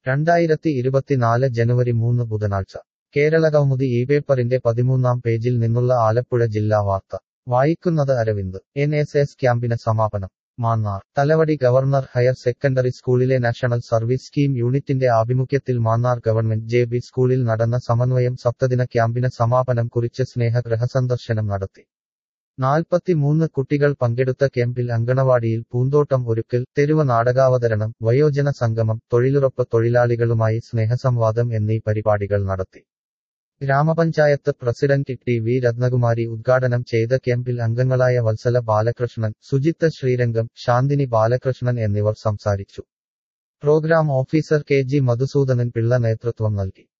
രണ്ടായിരത്തി ഇരുപത്തിനാല് ജനുവരി മൂന്ന് ബുധനാഴ്ച കേരളകൗമുദി ഈ പേപ്പറിന്റെ പതിമൂന്നാം പേജിൽ നിന്നുള്ള ആലപ്പുഴ ജില്ലാ വാർത്ത വായിക്കുന്നത് അരവിന്ദ് എൻ എസ് എസ് ക്യാമ്പിന് സമാപനം Mannar Thalavady government higher secondary സ്കൂളിലെ നാഷണൽ സർവീസ് സ്കീം യൂണിറ്റിന്റെ ആഭിമുഖ്യത്തിൽ മാന്നാർ ഗവൺമെന്റ് ജെ ബി സ്കൂളിൽ നടന്ന സമന്വയം സപ്തദിന ക്യാമ്പിന് സമാപനം കുറിച്ച് സ്നേഹ ഗൃഹസന്ദർശനം നടത്തി നാൽപ്പത്തിമൂന്ന് കുട്ടികൾ പങ്കെടുത്ത ക്യാമ്പിൽ അങ്കണവാടിയിൽ പൂന്തോട്ടം ഒരുക്കൽ തെരുവ് നാടകാവതരണം വയോജന സംഗമം തൊഴിലുറപ്പ് തൊഴിലാളികളുമായി സ്നേഹസംവാദം എന്നീ പരിപാടികൾ നടത്തി ഗ്രാമപഞ്ചായത്ത് പ്രസിഡന്റ് ടി വി രത്നകുമാരി ഉദ്ഘാടനം ചെയ്ത ക്യാമ്പിൽ അംഗങ്ങളായ വത്സല ബാലകൃഷ്ണൻ സുജിത്ത് ശ്രീരംഗം ശാന്തിനി ബാലകൃഷ്ണൻ എന്നിവർ സംസാരിച്ചു programme officer K G Madhusoodanan Pillai നേതൃത്വം നൽകി